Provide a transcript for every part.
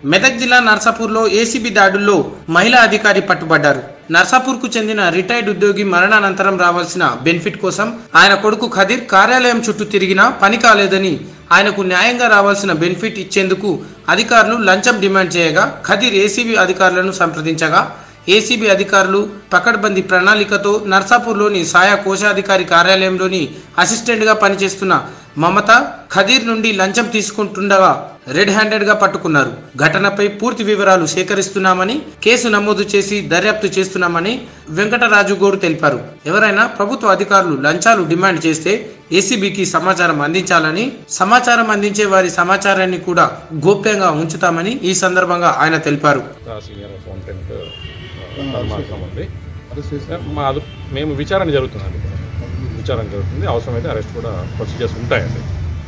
మెదక్ జిల్లా నర్సాపూర్లో ఏసీబీ దాడుల్లో మహిళా అధికారి పట్టుబడ్డారు నర్సాపూర్కు చెందిన రిటైర్డ్ ఉద్యోగి మరణానంతరం రావాల్సిన బెనిఫిట్ కోసం ఆయన కొడుకు ఖదీర్ కార్యాలయం చుట్టూ తిరిగినా పని కాలేదని ఆయనకు న్యాయంగా రావాల్సిన బెనిఫిట్ ఇచ్చేందుకు అధికారులు లంచం డిమాండ్ చేయగా ఖదీర్ ఏసీబీ అధికారులను సంప్రదించగా ఏసీబీ అధికారులు పకడ్బందీ ప్రణాళికతో నర్సాపూర్లోని సాయా కోశాధికారి కార్యాలయంలోని అసిస్టెంట్గా పనిచేస్తున్న మమత ఖదీర్ నుండి లంచం తీసుకుంటుండగా రెడ్ హ్యాండెడ్గా పట్టుకున్నారు ఘటనపై పూర్తి వివరాలు సేకరిస్తున్నామని కేసు నమోదు చేసి దర్యాప్తు చేస్తున్నామని వెంకటరాజు గౌడ్ తెలిపారు ఎవరైనా ప్రభుత్వ అధికారులు లంచాలు డిమాండ్ చేస్తే ఏసీబీకి సమాచారం అందించాలని సమాచారం అందించే వారి సమాచారాన్ని కూడా గోప్యంగా ఉంచుతామని ఈ సందర్భంగా ఆయన తెలిపారు ఆ సీనియర్ అకౌంటెంట్ ధర్మాసనం ఉంది మా అదు మేము విచారణ జరుగుతుందండి విచారణ జరుగుతుంది అవసరమైతే అరెస్ట్ కూడా ప్రొసీజర్స్ ఉంటాయండి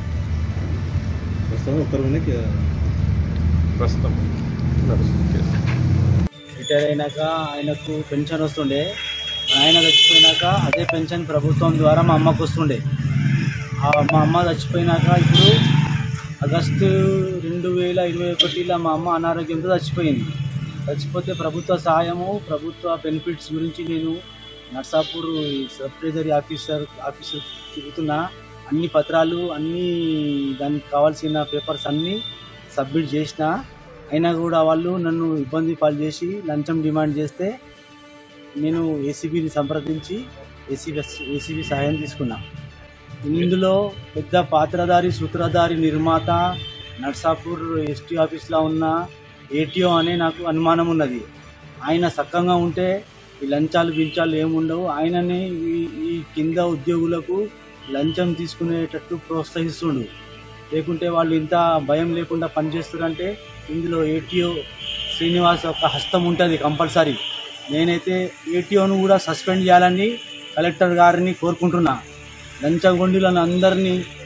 ప్రస్తుతం నడుస్తుంది కేసు. రిటైర్ అయినాక ఆయనకు పెన్షన్ వస్తుండే ఆయన చచ్చిపోయినాక అదే పెన్షన్ ప్రభుత్వం ద్వారా మా అమ్మకు వస్తుండే ఆ మా అమ్మ చచ్చిపోయినాక ఇప్పుడు ఆగస్టు రెండు వేల ఇరవై ఒకటిలో మా అమ్మ అనారోగ్యంతో చచ్చిపోయింది చచ్చిపోతే ప్రభుత్వ సహాయము ప్రభుత్వ బెనిఫిట్స్ గురించి నేను Narsapur sub treasury officer officer తిరుగుతున్నా అన్ని పత్రాలు అన్ని దానికి కావాల్సిన పేపర్స్ అన్నీ సబ్మిట్ చేసిన అయినా కూడా వాళ్ళు నన్ను ఇబ్బంది పాలు చేసి లంచం డిమాండ్ చేస్తే నేను ఏసీబీని సంప్రదించి ఏసీబీ ఏసీబీ సహాయం తీసుకున్నా ఇందులో పెద్ద పాత్రధారి సూత్రధారి నిర్మాత నర్సాపూర్ ఎస్టీ ఆఫీస్లో ఉన్న ఏటీఓ అనే నాకు అనుమానం ఉన్నది ఆయన సక్కంగా ఉంటే ఈ లంచాలు గించాలు ఏముండవు ఆయననే ఈ ఈ కింద ఉద్యోగులకు లంచం తీసుకునేటట్టు ప్రోత్సహిస్తుండు లేకుంటే వాళ్ళు ఇంత భయం లేకుండా పనిచేస్తున్నారంటే ఇందులో ఏటీఓ శ్రీనివాస్ ఒక హస్తం ఉంటుంది కంపల్సరీ నేనైతే ఏటీఓను కూడా సస్పెండ్ చేయాలని కలెక్టర్ గారిని కోరుకుంటున్నా లంచగొండిలను అందరినీ